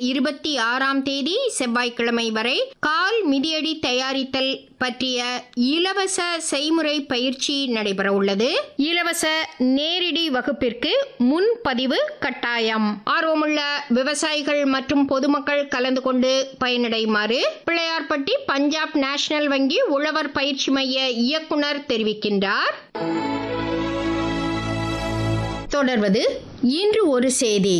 இருபத்தி ஆறாம் தேதி செவ்வாய்க்கிழமை வரை கால் மிதியடி தயாரித்தல் பற்றிய இலவச செய்முறை பயிற்சி நடைபெற உள்ளது இலவச நேரடி வகுப்பிற்கு முன்பதிவு கட்டாயம் ஆர்வமுள்ள விவசாயிகள் மற்றும் பொதுமக்கள் கலந்து கொண்டு பயனடையுமாறு பிள்ளையார்பட்டி பஞ்சாப் நேஷனல் வங்கி உழவர் பயிற்சி மைய இயக்குனர் தெரிவிக்கின்றார் தொடர்வது இன்று ஒரு செய்தி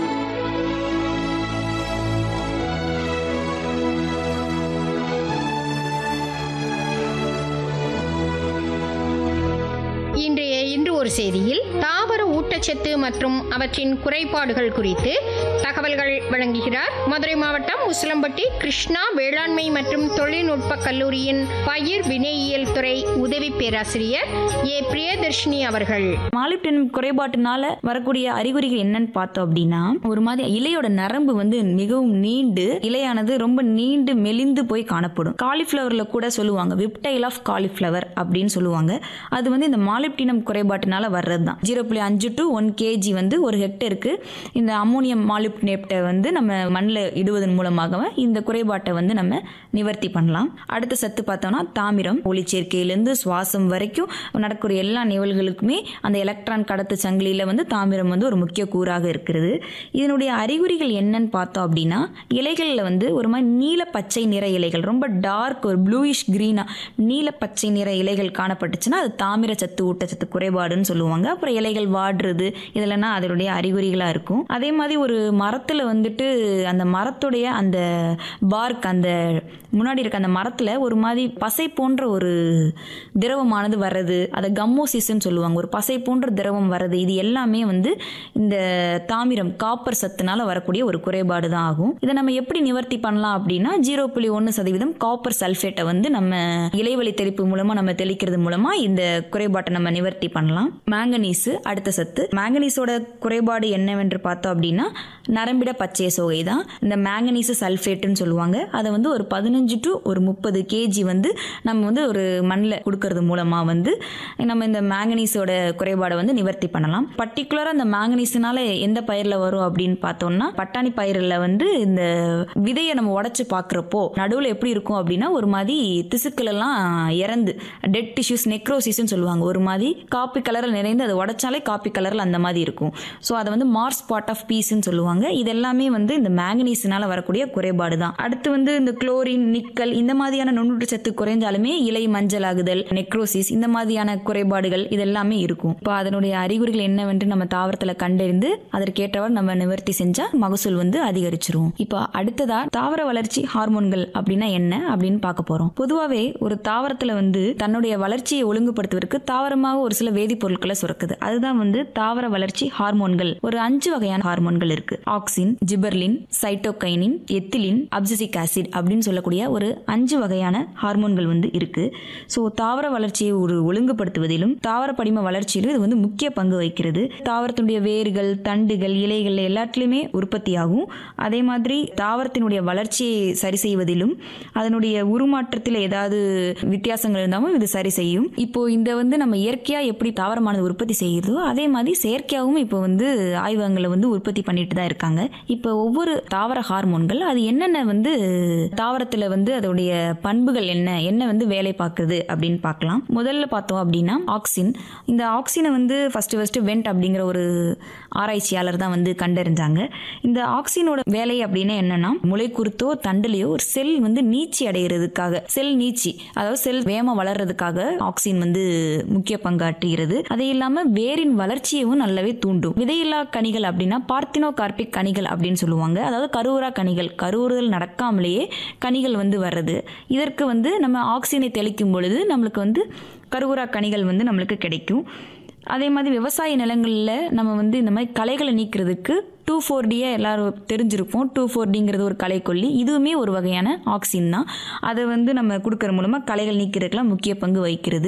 இன்றைய இன்று ஒரு செய்தியில் தாவர ஊட்டச்சத்து மற்றும் அவற்றின் குறைபாடுகள் குறித்து தகவல்கள் வழங்குகிறார் மதுரை மாவட்டம் உசிலம்பட்டி கிருஷ்ணா வேளாண்மை மற்றும் தொழில்நுட்ப கல்லூரியின் பயிர் வினையியல் துறை உதவி பேராசிரியர் ஏ பிரியதர்ஷினி அவர்கள் மாலிப்டினம் குறைபாட்டினால வரக்கூடிய அறிகுறிகள் என்னன்னு பார்த்தோம் அப்படின்னா ஒரு மாதிரி இலையோட நரம்பு வந்து மிகவும் நீண்டு இலையானது ரொம்ப நீண்டு மெலிந்து போய் காணப்படும் காலிஃப்ளவர்ல கூட சொல்லுவாங்க விப்டைல் ஆஃப் காலிஃப்ளவர் அப்படின்னு சொல்லுவாங்க அது வந்து இந்த மாலிப்டினம் குறைபாட்டினால வர்றது தான் ஜீரோ புள்ளி அஞ்சு டு ஒன் கேஜி வந்து ஒரு ஹெக்டருக்கு இந்த அமோனியம் மாலிப்டினேப்டை வந்து நம்ம மண்ணில் இடுவதன் மூலமாக இந்த குறைபாட்டை வந்து நம்ம நிவர்த்தி பண்ணலாம் அடுத்த சத்து பார்த்தோம்னா தாமிரம் ஒளிச்சேர்க்கையிலேருந்து சுவாசம் வரைக்கும் நடக்கக்கூடிய எல்லா நிகழ்வுகளுக்குமே அந்த எலக்ட்ரான் கடத்து சங்கிலியில் வந்து தாமிரம் வந்து ஒரு முக்கிய கூறாக இருக்கிறது இதனுடைய அறிகுறிகள் என்னன்னு பார்த்தோம் அப்படின்னா இலைகளில் வந்து ஒரு மாதிரி நீல பச்சை நிற இலைகள் ரொம்ப டார்க் ஒரு ப்ளூயிஷ் க்ரீனாக நீல பச்சை நிற இலைகள் காணப்பட்டுச்சுன்னா அது தாமிர சத்து ஊட்டச்சத்து குறைபாடுன்னு சொல்லுவாங்க அப்புறம் இலைகள் வாடுறது இதெல்லாம் அதனுடைய அறிகுறிகளாக இருக்கும் அதே மாதிரி ஒரு மரத்தில் வந்துட்டு அந்த மரத்துடைய அந்த பார்க் அந்த முன்னாடி இருக்க அந்த மரத்தில் ஒரு மாதிரி பசை போன்ற ஒரு திரவமானது வர்றது அதை கம்மோசிஸ்ன்னு சொல்லுவாங்க ஒரு பசை போன்ற திரவம் வர்றது இது எல்லாமே வந்து இந்த தாமிரம் காப்பர் சத்துனால வரக்கூடிய ஒரு குறைபாடு தான் ஆகும் இதை நம்ம எப்படி நிவர்த்தி பண்ணலாம் அப்படின்னா ஜீரோ புள்ளி ஒன்று சதவீதம் காப்பர் சல்ஃபேட்டை வந்து நம்ம இலைவழி தெளிப்பு மூலமாக நம்ம தெளிக்கிறது மூலமாக இந்த குறைபாட்டை நம்ம நிவர்த்தி பண்ணலாம் மேங்கனீஸு அடுத்த சத்து மேங்கனீஸோட குறைபாடு என்னவென்று பார்த்தோம் அப்படின்னா நரம்பிட பச்சை சோகை தான் இந்த மேங்கனீஸு சல்ஃபேட்டுன்னு சொல்லுவாங்க அதை வந்து ஒரு பதினஞ்சு டு ஒரு முப்பது கேஜி வந்து நம்ம வந்து ஒரு மண்ணில் கொடுக்கறது மூலமாக வந்து நம்ம இந்த மேங்கனீஸோட குறைபாடை வந்து நிவர்த்தி பண்ணலாம் பர்டிகுலராக இந்த மேங்கனீஸ்னால எந்த பயிரில் வரும் அப்படின்னு பார்த்தோம்னா பட்டாணி பயிரில் வந்து இந்த விதையை நம்ம உடச்சி பார்க்குறப்போ நடுவில் எப்படி இருக்கும் அப்படின்னா ஒரு மாதிரி திசுக்கள் எல்லாம் இறந்து டெட் டிஷ்யூஸ் நெக்ரோசிஸ்ன்னு சொல்லுவாங்க ஒரு மாதிரி காப்பி கலரில் நிறைந்து அதை உடைச்சாலே காப்பி கலரில் அந்த மாதிரி இருக்கும் ஸோ அதை வந்து மார்ஸ் பார்ட் ஆஃப் பீஸ்ன்னு சொல்லுவாங்க இது எல்லாமே வந்து இந்த மேங்கனீஸ்னால வரக்கூடிய குறைபாடு தான் அடுத்து வந்து இந்த குளோரின் நிக்கல் இந்த மாதிரியான நுண்ணுற்று சத்து குறைஞ்சாலுமே இலை மஞ்சள் ஆகுதல் நெக்ரோசிஸ் இந்த மாதிரியான குறைபாடுகள் இதெல்லாமே இருக்கும் இப்போ அதனுடைய அறிகுறிகள் என்னவென்று நம்ம தாவரத்தில் கண்டறிந்து அதற்கேற்றவாறு நம்ம நிவர்த்தி செஞ்சா மகசூல் வந்து அதிகரிச்சிரும் இப்போ அடுத்ததா தாவர வளர்ச்சி ஹார்மோன்கள் அப்படின்னா என்ன அப்படின்னு பார்க்க போறோம் பொதுவாகவே ஒரு தாவரத்தில் வந்து தன்னுடைய வளர்ச்சியை ஒழுங்குபடுத்துவதற்கு தாவரமாக ஒரு சில வேதிப்பொருட்களை சுரக்குது அதுதான் வந்து தாவர வளர்ச்சி ஹார்மோன்கள் ஒரு அஞ்சு வகையான ஹார்மோன்கள் இருக்கு auxin gibberellin cytokinin ethylene abscisic acid அப்படின்னு சொல்லக்கூடிய ஒரு அஞ்சு வகையான ஹார்மோன்கள் வந்து இருக்கு ஸோ தாவர வளர்ச்சியை ஒரு ஒழுங்குபடுத்துவதிலும் தாவர படிம வளர்ச்சியிலும் இது வந்து முக்கிய பங்கு வகிக்கிறது தாவரத்தினுடைய வேர்கள் தண்டுகள் இலைகள் எல்லாத்துலேயுமே உற்பத்தியாகும் அதே மாதிரி தாவரத்தினுடைய வளர்ச்சியை சரி செய்வதிலும் அதனுடைய உருமாற்றத்தில் ஏதாவது வித்தியாசங்கள் இருந்தாலும் இது சரி செய்யும் இப்போ இந்த வந்து நம்ம இயற்கையாக எப்படி தாவரமானது உற்பத்தி செய்கிறதோ அதே மாதிரி செயற்கையாகவும் இப்போ வந்து ஆய்வகங்களில் வந்து உற்பத்தி பண்ணிட்டு தான் இருக்காங்க இப்போ ஒவ்வொரு தாவர ஹார்மோன்கள் அது என்னென்ன வந்து தாவரத்தில் வந்து அதோடைய பண்புகள் என்ன என்ன வந்து வேலை பார்க்குது அப்படின்னு பார்க்கலாம் முதல்ல பார்த்தோம் அப்படின்னா ஆக்சின் இந்த ஆக்சினை வந்து ஃபர்ஸ்ட் ஃபர்ஸ்ட் வெண்ட் அப்படிங்கிற ஒரு ஆராய்ச்சியாளர் தான் வந்து கண்டறிஞ்சாங்க இந்த ஆக்சினோட வேலை அப்படின்னா என்னன்னா முளைக்குருத்தோ தண்டுலையோ ஒரு செல் வந்து நீச்சி அடைகிறதுக்காக செல் நீச்சி அதாவது செல் வேகமாக வளர்றதுக்காக ஆக்சின் வந்து முக்கிய பங்காற்றுகிறது அது இல்லாமல் வேரின் வளர்ச்சியவும் நல்லாவே தூண்டும் விதையில்லா கனிகள் அப்படின்னா பார்த்தினோ கார்பிக் கனிகள் அப்படின்னு சொல்லுவாங்க அதாவது கருவுரா கனிகள் கருவுறுதல் நடக்காமலேயே கனிகள் வந்து வர்றது இதற்கு வந்து நம்ம ஆக்சினை தெளிக்கும் பொழுது நம்மளுக்கு வந்து கருவுரா கனிகள் வந்து நம்மளுக்கு கிடைக்கும் அதே மாதிரி விவசாய நிலங்களில் நம்ம வந்து இந்த மாதிரி களைகளை நீக்கிறதுக்கு டூ ஃபோர் டியை எல்லாரும் தெரிஞ்சிருப்போம் டூ ஃபோர் டிங்கிறது ஒரு களைக்கொல்லி இதுவுமே ஒரு வகையான ஆக்சின் தான் அதை வந்து நம்ம கொடுக்கற மூலமாக களைகள் நீக்கிறதுக்கெல்லாம் முக்கிய பங்கு வகிக்கிறது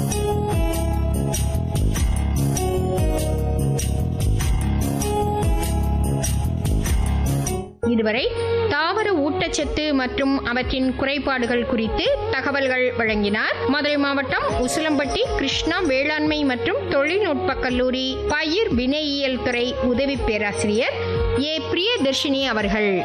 இதுவரை தாவர ஊட்டச்சத்து மற்றும் அவற்றின் குறைபாடுகள் குறித்து தகவல்கள் வழங்கினார் மதுரை மாவட்டம் உசிலம்பட்டி கிருஷ்ணா வேளாண்மை மற்றும் தொழில்நுட்ப கல்லூரி பயிர் வினையியல் துறை உதவி பேராசிரியர் ஏ பிரியதர்ஷினி அவர்கள்